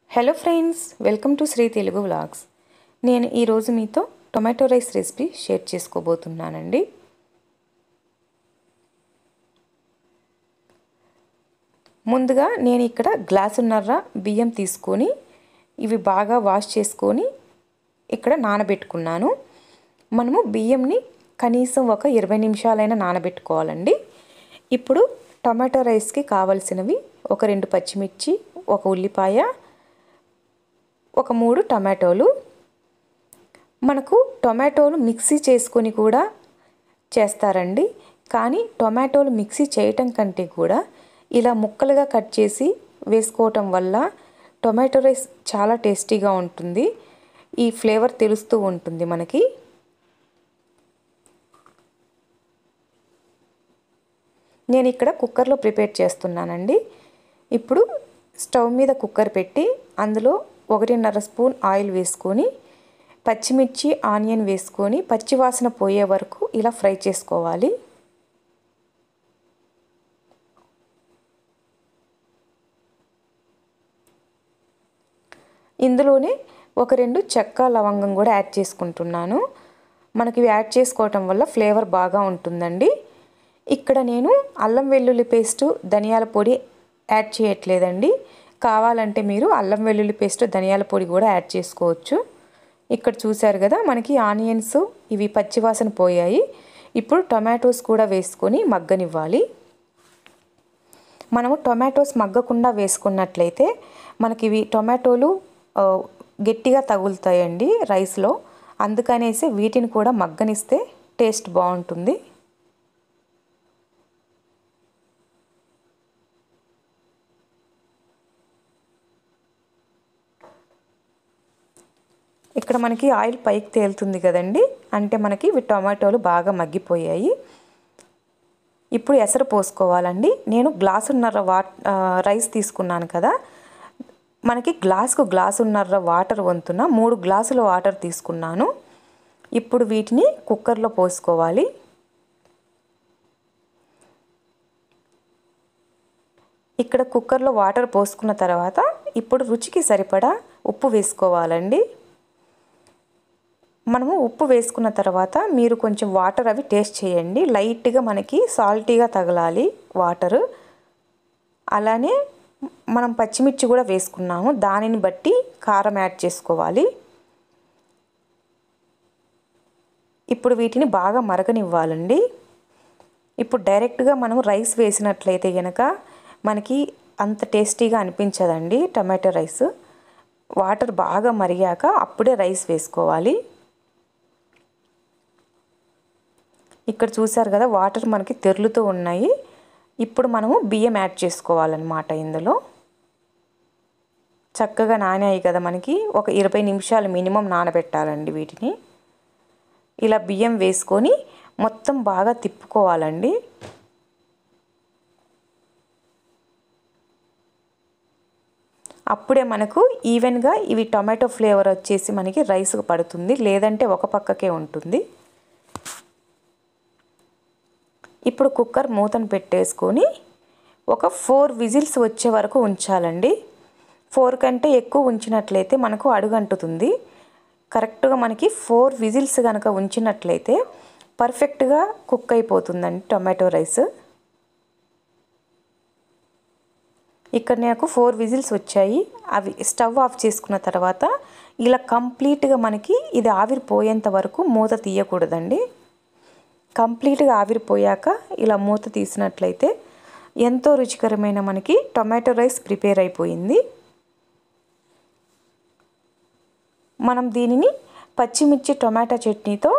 hello friends welcome to Shri Telugu vlogs నేను ఈరోజు మీతో టొమాటో రైస్ రెసిపీ షేర్ చేసుకోబోతున్నానండి ముందుగా నేను ఇక్కడ గ్లాసున్నర బియ్యం తీసుకొని ఇవి బాగా వాష్ చేసుకొని ఇక్కడ నానబెట్టుకున్నాను మనము బియ్యంని కనీసం ఒక ఇరవై నిమిషాలైనా నానబెట్టుకోవాలండి ఇప్పుడు టమాటో రైస్కి కావలసినవి ఒక రెండు పచ్చిమిర్చి ఒక ఉల్లిపాయ ఒక మూడు టమాటోలు మనకు టొమాటోలు మిక్సీ చేసుకొని కూడా చేస్తారండి కానీ టొమాటోలు మిక్సీ చేయటం కంటే కూడా ఇలా ముక్కలుగా కట్ చేసి వేసుకోవటం వల్ల టొమాటో రైస్ చాలా టేస్టీగా ఉంటుంది ఈ ఫ్లేవర్ తెలుస్తూ ఉంటుంది మనకి నేను ఇక్కడ కుక్కర్లో ప్రిపేర్ చేస్తున్నానండి ఇప్పుడు స్టవ్ మీద కుక్కర్ పెట్టి అందులో ఒకటిన్నర స్పూన్ ఆయిల్ వేసుకొని పచ్చిమిర్చి ఆనియన్ వేసుకొని పచ్చివాసన పోయే వరకు ఇలా ఫ్రై చేసుకోవాలి ఇందులోనే ఒక రెండు చెక్క లవంగం కూడా యాడ్ చేసుకుంటున్నాను మనకి ఇవి యాడ్ చేసుకోవటం వల్ల ఫ్లేవర్ బాగా ఉంటుందండి ఇక్కడ నేను అల్లం వెల్లుల్లి పేస్టు ధనియాల పొడి యాడ్ చేయట్లేదండి కావాలంటే మీరు అల్లం వెల్లుల్లి పేస్ట్ ధనియాల పొడి కూడా యాడ్ చేసుకోవచ్చు ఇక్కడ చూశారు కదా మనకి ఆనియన్స్ ఇవి పచ్చివాసన పోయాయి ఇప్పుడు టొమాటోస్ కూడా వేసుకొని మగ్గనివ్వాలి మనము టొమాటోస్ మగ్గకుండా వేసుకున్నట్లయితే మనకి ఇవి టొమాటోలు గట్టిగా తగులుతాయండి రైస్లో అందుకనేసి వీటిని కూడా మగ్గనిస్తే టేస్ట్ బాగుంటుంది ఇక్కడ మనకి ఆయిల్ పైకి తేలుతుంది కదండి అంటే మనకి ఇవి టమాటోలు బాగా మగ్గిపోయాయి ఇప్పుడు ఎసరు పోసుకోవాలండి నేను గ్లాసున్నర వా రైస్ తీసుకున్నాను కదా మనకి గ్లాసుకు గ్లాసున్నర వాటర్ వంతున మూడు గ్లాసుల వాటర్ తీసుకున్నాను ఇప్పుడు వీటిని కుక్కర్లో పోసుకోవాలి ఇక్కడ కుక్కర్లో వాటర్ పోసుకున్న తర్వాత ఇప్పుడు రుచికి సరిపడా ఉప్పు వేసుకోవాలండి మనము ఉప్పు వేసుకున్న తర్వాత మీరు కొంచెం వాటర్ అవి టేస్ట్ చేయండి లైట్గా మనకి సాల్టీగా తగలాలి వాటర్ అలానే మనం పచ్చిమిర్చి కూడా వేసుకున్నాము దానిని బట్టి కారం యాడ్ చేసుకోవాలి ఇప్పుడు వీటిని బాగా మరగనివ్వాలండి ఇప్పుడు డైరెక్ట్గా మనం రైస్ వేసినట్లయితే కనుక మనకి అంత టేస్టీగా అనిపించదండి టమాటో రైస్ వాటర్ బాగా మరిగాక అప్పుడే రైస్ వేసుకోవాలి ఇక్కడ చూసారు కదా వాటర్ మనకి తెరులుతూ ఉన్నాయి ఇప్పుడు మనము బియ్యం యాడ్ చేసుకోవాలన్నమాట ఇందులో చక్కగా నానాయి కదా మనకి ఒక ఇరవై నిమిషాలు మినిమం నానబెట్టాలండి వీటిని ఇలా బియ్యం వేసుకొని మొత్తం బాగా తిప్పుకోవాలండి అప్పుడే మనకు ఈవెన్గా ఇవి టొమాటో ఫ్లేవర్ వచ్చేసి మనకి రైస్ పడుతుంది లేదంటే ఒక పక్కకే ఉంటుంది ఇప్పుడు కుక్కర్ మూతను పెట్టేసుకొని ఒక ఫోర్ విజిల్స్ వచ్చే వరకు ఉంచాలండి ఫోర్ కంటే ఎక్కువ ఉంచినట్లయితే మనకు అడుగంటుతుంది కరెక్ట్గా మనకి ఫోర్ విజిల్స్ కనుక ఉంచినట్లయితే పర్ఫెక్ట్గా కుక్ అయిపోతుందండి టొమాటో రైస్ ఇక్కడ నాకు ఫోర్ విజిల్స్ వచ్చాయి అవి స్టవ్ ఆఫ్ చేసుకున్న తర్వాత ఇలా కంప్లీట్గా మనకి ఇది ఆవిరిపోయేంత వరకు మూత తీయకూడదండి కంప్లీట్గా ఆవిరిపోయాక ఇలా మూత తీసినట్లయితే ఎంతో రుచికరమైన మనకి టొమాటో రైస్ ప్రిపేర్ అయిపోయింది మనం దీనిని పచ్చిమిర్చి టొమాటో చట్నీతో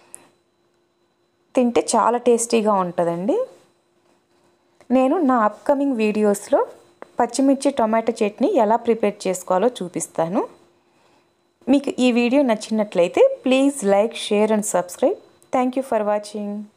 తింటే చాలా టేస్టీగా ఉంటుందండి నేను నా అప్కమింగ్ వీడియోస్లో పచ్చిమిర్చి టొమాటో చట్నీ ఎలా ప్రిపేర్ చేసుకోవాలో చూపిస్తాను మీకు ఈ వీడియో నచ్చినట్లయితే please like share and subscribe thank you for watching